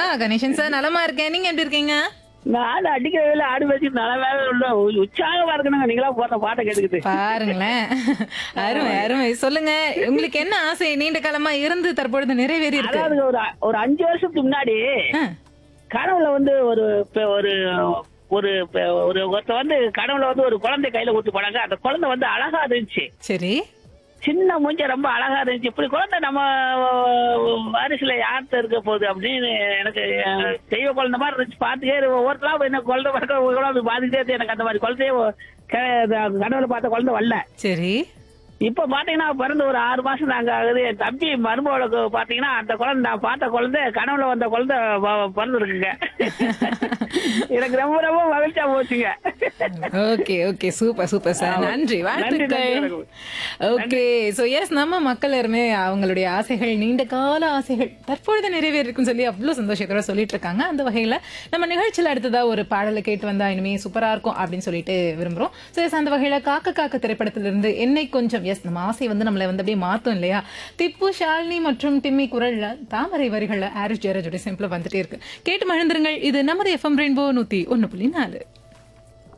Ganesan sir நலமா இருக்கேன் நீங்க எப்படி இருக்கீங்க நான் அடிக்கவே இல்லை ஆடு வச்சு நல்லாவே உள்ள உற்சாகமா இருக்கணுங்க நீங்களா போற பாட்டை கேட்டுக்கிட்டு பாருங்களேன் அருமை அருமை சொல்லுங்க உங்களுக்கு என்ன ஆசை நீண்ட காலமா இருந்து தற்பொழுது நிறைவேறி இருக்கு அதாவது ஒரு ஒரு அஞ்சு வருஷத்துக்கு முன்னாடி ஆ, கனவுல வந்து ஒரு பெ- ஒரு ஒரு பெ- ஒரு ஒருத்த வந்து கனவுல வந்து ஒரு குழந்தை கையில கொடுத்து போனாங்க அந்த குழந்தை வந்து அழகா இருந்துச்சு சரி சின்ன மூஞ்ச ரொம்ப அழகா இருந்துச்சு இப்படி குழந்தை நம்ம வாரிசுல யார்கிட்ட இருக்க போகுது அப்படின்னு எனக்கு அஹ், தெய்வ குழந்தை மாதிரி இருந்துச்சு பார்த்துக்கே ஒவ்வொருத்தலாம் என்ன குழந்தை பார்க்க குழந்தை பார்த்துக்கிட்டே இருக்கு. எனக்கு அந்த மாதிரி குழந்தைய க- கனவுல பார்த்த குழந்தை வரல சரி இப்ப பாத்தீங்கன்னா பிறந்து ஒரு ஆறு மாசம் நாங்க ஆகுது என் தம்பி மருமகளுக்கு பாத்தீங்கன்னா அந்த குழந்தை நான் பார்த்த குழந்தை கனவுல வந்த குழந்தை பிறந்திருக்குங்க எனக்கு ரொம்ப ரொம்ப மகிழ்ச்சியா போச்சுங்க okay okay super super sir நன்றி வாழ்த்துக்கள் நன்றி. ஓகே சோ எஸ் நம்ம மக்கள் எல்லாருமே அவங்களுடைய ஆசைகள் நீண்ட கால ஆசைகள் தற்பொழுது நிறைவேறிருக்குன்னு சொல்லி அவ்வளவு சந்தோஷத்தோட சொல்லிட்டு இருக்காங்க அந்த வகையில நம்ம நிகழ்ச்சியில அடுத்ததா ஒரு பாடலை கேட்டு வந்தா இனிமே சூப்பரா இருக்கும் அப்படின்னு சொல்லிட்டு விரும்புறோம் சோ எஸ் அந்த வகையில காக்க காக்க திரைப்படத்திலிருந்து என்னை கொஞ்சம் எஸ் நம்ம ஆசை வந்து நம்மளை வந்து அப்படியே மாத்தும் இல்லையா திப்பு ஷாலினி மற்றும் டிம்மி குரல்ல தாமரை வரிகள்ல ஆரிஸ் ஜெயராஜோட சிம்பிளா வந்துட்டே இருக்கு கேட்டு மகிழ்ந்துருங்கள் இது நமது எஃப்எம் ரெயின்போ நூத்தி ஒன்னு புள்ளி நாலு